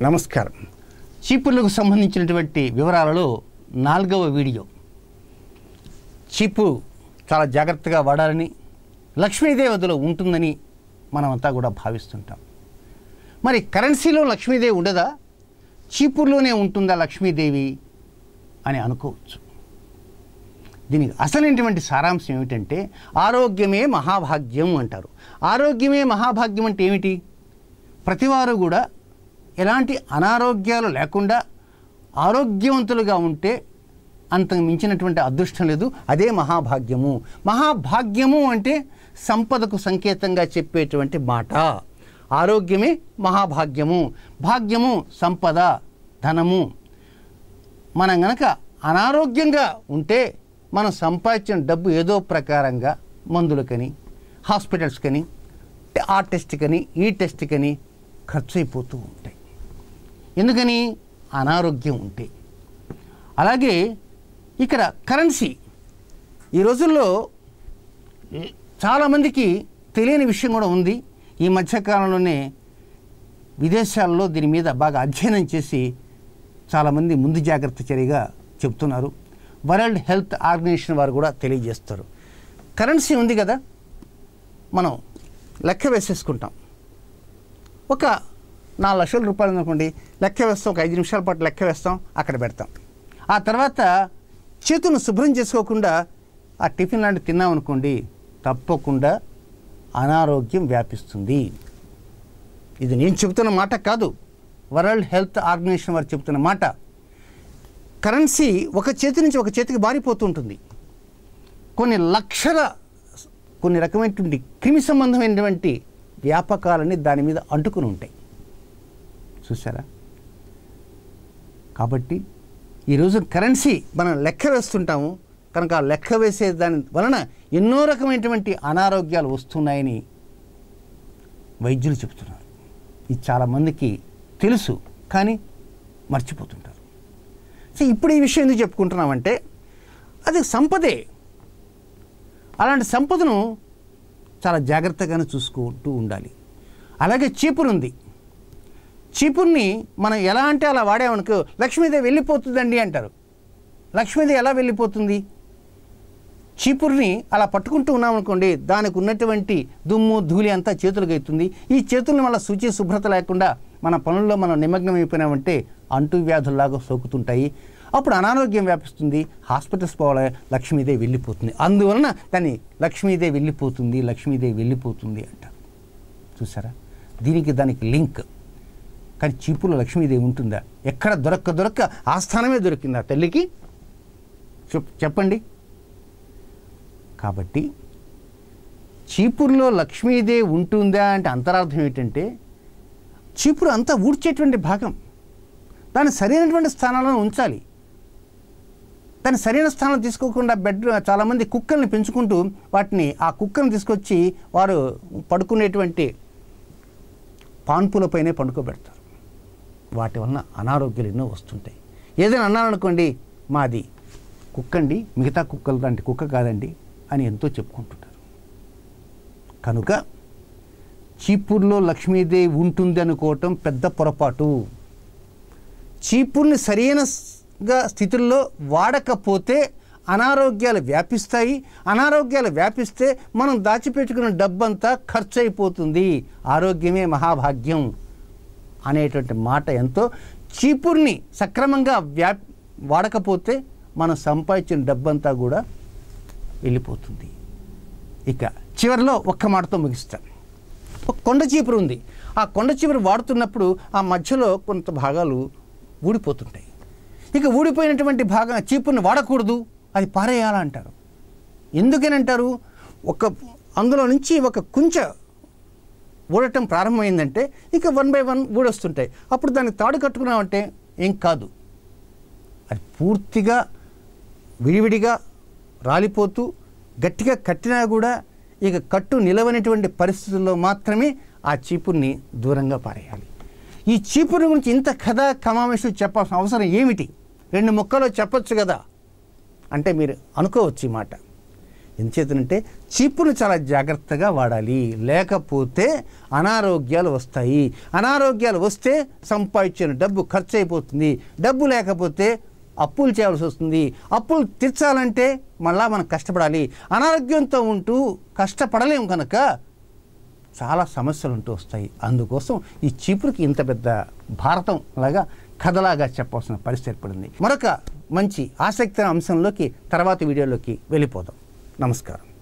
నమస్కారం చీపుర్లకు సంబంధించినటువంటి వివరాలలో నాలుగవ వీడియో చీపు చాలా జాగ్రత్తగా వాడాలని లక్ష్మీదేవి అందులో ఉంటుందని మనమంతా కూడా భావిస్తుంటాం మరి కరెన్సీలో లక్ష్మీదేవి ఉండదా చీపుర్లోనే ఉంటుందా లక్ష్మీదేవి అని అనుకోవచ్చు దీనికి అసలైనటువంటి సారాంశం ఏమిటంటే ఆరోగ్యమే మహాభాగ్యం అంటారు ఆరోగ్యమే మహాభాగ్యం అంటే ఏమిటి ప్రతివారు కూడా ఎలాంటి అనారోగ్యాలు లేకుండా ఆరోగ్యవంతులుగా ఉంటే అంతకు మించినటువంటి అదృష్టం లేదు అదే మహాభాగ్యము మహాభాగ్యము అంటే సంపదకు సంకేతంగా చెప్పేటువంటి మాట ఆరోగ్యమే మహాభాగ్యము భాగ్యము సంపద ధనము మనం గనక అనారోగ్యంగా ఉంటే మనం సంపాదించిన డబ్బు ఏదో ప్రకారంగా మందులకని హాస్పిటల్స్కని ఆ టెస్ట్కని ఈ టెస్ట్కని ఖర్చు అయిపోతూ ఉంటాయి ఎందుకని అనారోగ్యం ఉంటే అలాగే ఇక్కడ కరెన్సీ ఈ రోజుల్లో చాలామందికి తెలియని విషయం కూడా ఉంది ఈ మధ్యకాలంలోనే విదేశాల్లో దీని మీద బాగా అధ్యయనం చేసి చాలామంది ముందు జాగ్రత్త చర్యగా చెప్తున్నారు వరల్డ్ హెల్త్ ఆర్గనైజేషన్ వారు కూడా తెలియజేస్తారు కరెన్సీ ఉంది కదా మనం లెక్క వేసేసుకుంటాం ఒక నాలుగు లక్షల రూపాయలు అనుకోండి లెక్క వేస్తాం ఒక ఐదు నిమిషాల పాటు లెక్క వేస్తాం అక్కడ పెడతాం ఆ తర్వాత చేతులను శుభ్రం చేసుకోకుండా ఆ టిఫిన్ లాంటివి తిన్నాం అనుకోండి తప్పకుండా అనారోగ్యం వ్యాపిస్తుంది ఇది నేను చెబుతున్న మాట కాదు వరల్డ్ హెల్త్ ఆర్గనైజేషన్ వారు చెబుతున్న మాట కరెన్సీ ఒక చేతి నుంచి ఒక చేతికి బారిపోతూ ఉంటుంది కొన్ని లక్షల కొన్ని రకమైనటువంటి క్రిమి సంబంధమైనటువంటి వ్యాపకాలన్నీ దాని మీద అంటుకుని ఉంటాయి చూసారా కాబట్టి ఈరోజు కరెన్సీ మనం లెక్క వేస్తుంటాము కనుక ఆ లెక్క వేసే దాని వలన ఎన్నో రకమైనటువంటి అనారోగ్యాలు వస్తున్నాయని వైద్యులు చెబుతున్నారు ఇది చాలామందికి తెలుసు కానీ మర్చిపోతుంటారు సో ఇప్పుడు ఈ విషయం ఎందుకు చెప్పుకుంటున్నామంటే అది సంపదే అలాంటి సంపదను చాలా జాగ్రత్తగానే చూసుకుంటూ ఉండాలి అలాగే చీపురు ఉంది చీపుర్ని మనం ఎలా అంటే అలా వాడామనుకో లక్ష్మీదేవి వెళ్ళిపోతుందండి అంటారు లక్ష్మీదేవి ఎలా వెళ్ళిపోతుంది చీపుర్ని అలా పట్టుకుంటూ ఉన్నామనుకోండి దానికి ఉన్నటువంటి దుమ్ము ధూళి అంతా చేతులకు అవుతుంది ఈ చేతుల్ని మళ్ళీ శుచి శుభ్రత లేకుండా మన పనుల్లో మనం నిమగ్నం అయిపోయినామంటే అంటువ్యాధుల్లాగా సోకుతుంటాయి అప్పుడు అనారోగ్యం వ్యాపిస్తుంది హాస్పిటల్స్ పోవాలి లక్ష్మీదేవి వెళ్ళిపోతుంది అందువలన దాన్ని లక్ష్మీదేవి వెళ్ళిపోతుంది లక్ష్మీదేవి వెళ్ళిపోతుంది అంటారు చూసారా దీనికి దానికి లింక్ కానీ చీపులో లక్ష్మీదేవి ఉంటుందా ఎక్కడ దొరక్క దొరక్క ఆ స్థానమే దొరికిందా తల్లికి చెప్ చెప్పండి కాబట్టి చీపురులో లక్ష్మీదేవి ఉంటుందా అంటే అంతరార్థం ఏంటంటే చీపురు అంతా ఊడ్చేటువంటి భాగం దాన్ని సరైనటువంటి స్థానాలను ఉంచాలి దాన్ని సరైన స్థానం తీసుకోకుండా బెడ్ చాలామంది కుక్కల్ని పెంచుకుంటూ వాటిని ఆ కుక్కను తీసుకొచ్చి వారు పడుకునేటువంటి పాన్పులపైనే పండుకోబెడతారు వాటి వలన అనారోగ్యాలు ఎన్నో వస్తుంటాయి ఏదైనా అన్నారనుకోండి మాది కుక్కండి మిగతా కుక్కలు లాంటి కుక్క కాదండి అని ఎంతో చెప్పుకుంటుంటారు కనుక చీపుర్లో లక్ష్మీదేవి ఉంటుంది అనుకోవటం పెద్ద పొరపాటు చీపుర్ని సరైనగా స్థితిలో వాడకపోతే అనారోగ్యాలు వ్యాపిస్తాయి అనారోగ్యాలు వ్యాపిస్తే మనం దాచిపెట్టుకున్న డబ్బంతా ఖర్చు అయిపోతుంది ఆరోగ్యమే మహాభాగ్యం అనేటువంటి మాట ఎంతో చీపుర్ని సక్రమంగా వ్యా వాడకపోతే మనం సంపాదించిన డబ్బంతా కూడా వెళ్ళిపోతుంది ఇక చివరిలో ఒక్క మాటతో ముగిస్తాను ఒక కొండ చీపురు ఉంది ఆ కొండ చీపురు వాడుతున్నప్పుడు ఆ మధ్యలో కొంత భాగాలు ఊడిపోతుంటాయి ఇక ఊడిపోయినటువంటి భాగం చీపురుని వాడకూడదు అది పారేయాలంటారు ఎందుకనంటారు ఒక అందులో నుంచి ఒక కుంచ ఊడటం ప్రారంభమైందంటే ఇక వన్ బై వన్ ఊడొస్తుంటాయి అప్పుడు దానికి తాడు కట్టుకున్నామంటే ఏం కాదు అది పూర్తిగా విడివిడిగా రాలిపోతూ గట్టిగా కట్టినా కూడా ఇక కట్టు నిలవనటువంటి పరిస్థితుల్లో మాత్రమే ఆ చీపుర్ని దూరంగా పారేయాలి ఈ చీపురు గురించి ఇంత కథ కమామేషు చెప్పాల్సిన అవసరం ఏమిటి రెండు ముక్కలో చెప్పొచ్చు కదా అంటే మీరు అనుకోవచ్చు ఈ మాట ఎందుచేతనంటే చీపును చాలా జాగ్రత్తగా వాడాలి లేకపోతే అనారోగ్యాలు వస్తాయి అనారోగ్యాలు వస్తే సంపాదించిన డబ్బు ఖర్చు అయిపోతుంది డబ్బు లేకపోతే అప్పులు చేయాల్సి వస్తుంది అప్పులు తీర్చాలంటే మళ్ళా మనం కష్టపడాలి అనారోగ్యంతో ఉంటూ కష్టపడలేము కనుక చాలా సమస్యలు ఉంటూ వస్తాయి అందుకోసం ఈ చీపురుకి ఇంత పెద్ద భారతం లాగా కథలాగా చెప్పాల్సిన పరిస్థితి ఏర్పడింది మరొక మంచి ఆసక్తికర అంశంలోకి తర్వాత వీడియోలోకి వెళ్ళిపోదాం నమస్కారం